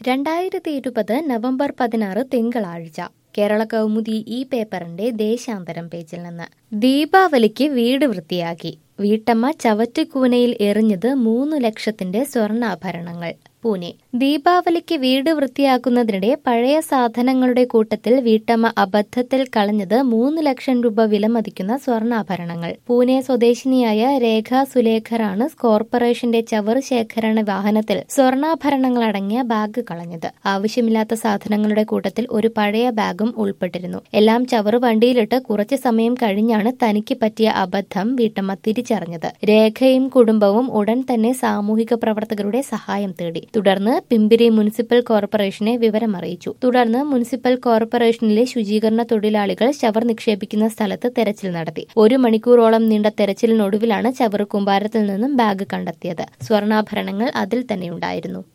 രണ്ടായിരത്തി ഇരുപത് നവംബർ പതിനാറ് തിങ്കളാഴ്ച കേരള കൗമുദി ഈ പേപ്പറിന്റെ ദേശാന്തരം പേജിൽ നിന്ന് ദീപാവലിക്ക് വീട് വൃത്തിയാക്കി വീട്ടമ്മ ചവറ്റുകൂനയിൽ എറിഞ്ഞത് മൂന്ന് ലക്ഷത്തിന്റെ സ്വർണ്ണാഭരണങ്ങൾ പൂനെ ദീപാവലിക്ക് വീട് വൃത്തിയാക്കുന്നതിനിടെ പഴയ സാധനങ്ങളുടെ കൂട്ടത്തിൽ വീട്ടമ്മ അബദ്ധത്തിൽ കളഞ്ഞത് മൂന്ന് ലക്ഷം രൂപ വിലമതിക്കുന്ന സ്വർണ്ണാഭരണങ്ങൾ പൂനെ സ്വദേശിനിയായ രേഖ സുലേഖറാണ് കോർപ്പറേഷന്റെ ചവറ് ശേഖരണ വാഹനത്തിൽ സ്വർണ്ണാഭരണങ്ങൾ അടങ്ങിയ ബാഗ് കളഞ്ഞത് ആവശ്യമില്ലാത്ത സാധനങ്ങളുടെ കൂട്ടത്തിൽ ഒരു പഴയ ബാഗും ഉൾപ്പെട്ടിരുന്നു എല്ലാം ചവറ് വണ്ടിയിലിട്ട് കുറച്ചു സമയം കഴിഞ്ഞാണ് തനിക്ക് പറ്റിയ അബദ്ധം വീട്ടമ്മ തിരിച്ചറിഞ്ഞത് രേഖയും കുടുംബവും ഉടൻ തന്നെ സാമൂഹിക പ്രവർത്തകരുടെ സഹായം തേടി തുടർന്ന് പിമ്പിരി മുനിസിപ്പൽ കോർപ്പറേഷനെ വിവരമറിയിച്ചു തുടർന്ന് മുനിസിപ്പൽ കോർപ്പറേഷനിലെ ശുചീകരണ തൊഴിലാളികൾ ചവർ നിക്ഷേപിക്കുന്ന സ്ഥലത്ത് തെരച്ചിൽ നടത്തി ഒരു മണിക്കൂറോളം നീണ്ട തെരച്ചിലിനൊടുവിലാണ് ചവറ് കുമ്പാരത്തിൽ നിന്നും ബാഗ് കണ്ടെത്തിയത് സ്വർണ്ണാഭരണങ്ങൾ അതിൽ തന്നെയുണ്ടായിരുന്നു